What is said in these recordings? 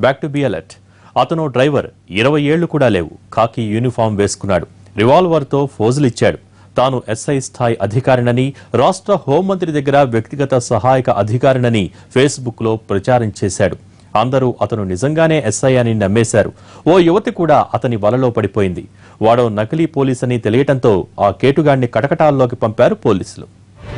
back to be alert అతను driver ఇరవై ఏళ్లు కూడా లేవు కాకి యూనిఫామ్ వేసుకున్నాడు రివాల్వర్తో ఫోజులిచ్చాడు తాను ఎస్ఐ స్థాయి అధికారినని రాష్ట్ర హోంమంత్రి దగ్గర వ్యక్తిగత సహాయక అధికారినని ఫేస్బుక్లో ప్రచారం చేశాడు అందరూ అతను నిజంగానే ఎస్ఐ అని నమ్మేశారు ఓ యువతి కూడా అతని వలలో పడిపోయింది వాడో నకిలీ పోలీస్ అని తెలియటంతో ఆ కేటుగాడిని కటకటాల్లోకి పంపారు పోలీసులు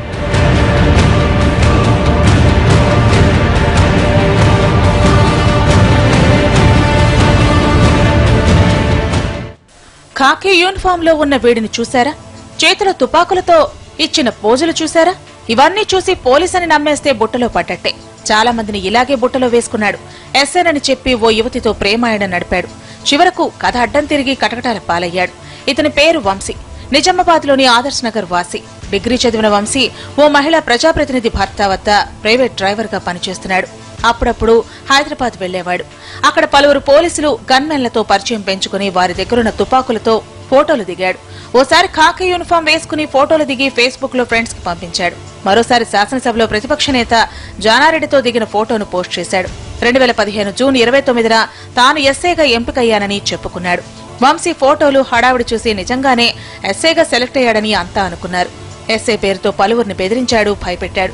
ఖాకీ యూనిఫామ్ లో ఉన్న వీడిని చూశారా చేతుల తుపాకులతో ఇచ్చిన పోజులు చూశారా ఇవన్నీ చూసి పోలీసని నమ్మేస్తే బుట్టలో పడ్డట్టే చాలా మందిని ఇలాగే బుట్టలో వేసుకున్నాడు ఎస్ఎన్ చెప్పి ఓ యువతితో ప్రేమాయణం నడిపాడు చివరకు కథ అడ్డం తిరిగి కటకటాల పాలయ్యాడు ఇతని పేరు వంశీ నిజామాబాద్లోని ఆదర్శ్ నగర్ వాసి డిగ్రీ చదివిన వంశీ ఓ మహిళా ప్రజాప్రతినిధి భర్త వద్ద ప్రైవేట్ డ్రైవర్ గా పనిచేస్తున్నాడు అప్పుడప్పుడు హైదరాబాద్ వెళ్లేవాడు అక్కడ పలువురు పోలీసులు గన్మెన్లతో పరిచయం పెంచుకుని వారి దగ్గరున్న తుపాకులతో ఫోటోలు దిగాడు ఓసారి ఖాకీ యూనిఫామ్ వేసుకుని ఫోటోలు దిగి ఫేస్బుక్ లో ఫ్రెండ్స్ కి పంపించాడు మరోసారి శాసనసభలో ప్రతిపక్ష నేత జానారెడ్డితో దిగిన ఫోటోను పోస్ట్ చేశాడు రెండు వేల పదిహేను జూన్ ఇరవై తొమ్మిదిన తాను ఎస్ఏగా ఎంపికయ్యానని చెప్పుకున్నాడు వంశీ ఫోటోలు హడావిడి చూసి నిజంగానే ఎస్ఏగా సెలెక్ట్ అయ్యాడని అంతా అనుకున్నారు ఎస్ఏ పేరుతో పలువురిని బెదిరించాడు భయపెట్టాడు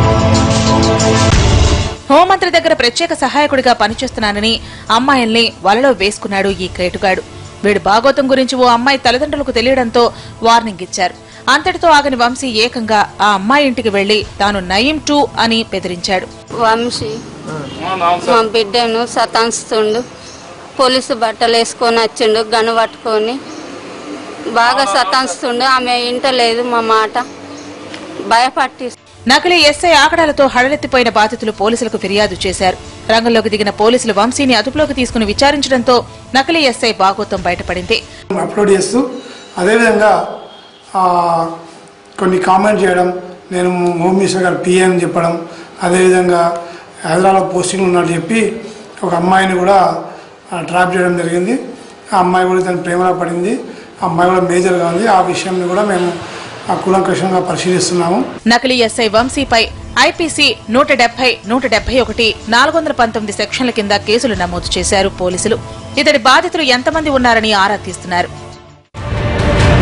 హోంమంత్రి దగ్గర ప్రత్యేక సహాయకుడిగా పనిచేస్తున్నానని అమ్మాయిల్ని వలలో వేసుకున్నాడు ఈ కేటుగాడు వీడి భాగోతం గురించి ఓ అమ్మాయి తల్లిదండ్రులకు తెలియడంతో వార్నింగ్ ఇచ్చారు అంతటితో ఆగని వంశీ ఏకంగా ఆ అమ్మాయి ఇంటికి వెళ్లి తాను నయీం టూ అని బెదిరించాడు వంశీ మా బిడ్డను సతాంచుతుండు పోలీసు బట్టలు వేసుకొని వచ్చిండు గన్ను పట్టుకొని బాగా సతాంచుతుండు ఆమె ఇంటలేదు మా మాట భయపట్టి నకిలీ ఎస్ఐ ఆకడాలతో హడలెత్తిపోయిన బాధితులు పోలీసులకు ఫిర్యాదు చేశారు రంగంలోకి దిగిన పోలీసులు వంశీని అదుపులోకి తీసుకుని విచారించడంతో నకిలీ ఎస్ఐ బాగోతం బయటపడింది అప్లోడ్ చేస్తూ అదేవిధంగా ఆ, కొన్ని కామెంట్ చేయడం నేను హోమ్ మినిస్టర్ గారు పిఏ అని చెప్పడం అదేవిధంగా హైదరాబాద్ పోస్టింగ్ ఉన్నట్టు చెప్పి ఒక అమ్మాయిని కూడా ట్రాప్ చేయడం జరిగింది ఆ అమ్మాయి కూడా తన ప్రేమలో పడింది ఆ అమ్మాయి కూడా మేజర్గా ఉంది ఆ విషయాన్ని కూడా మేము ఆ కూలంకషంగా పరిశీలిస్తున్నాము నకిలీ ఎస్ఐ వంశీపై ఐపీసీ నూట డెబ్బై నూట డెబ్బై ఒకటి నాలుగు వందల పంతొమ్మిది సెక్షన్ల కింద కేసులు నమోదు చేశారు పోలీసులు ఇతడి బాధితులు ఎంతమంది ఉన్నారని ఆరా తీస్తున్నారు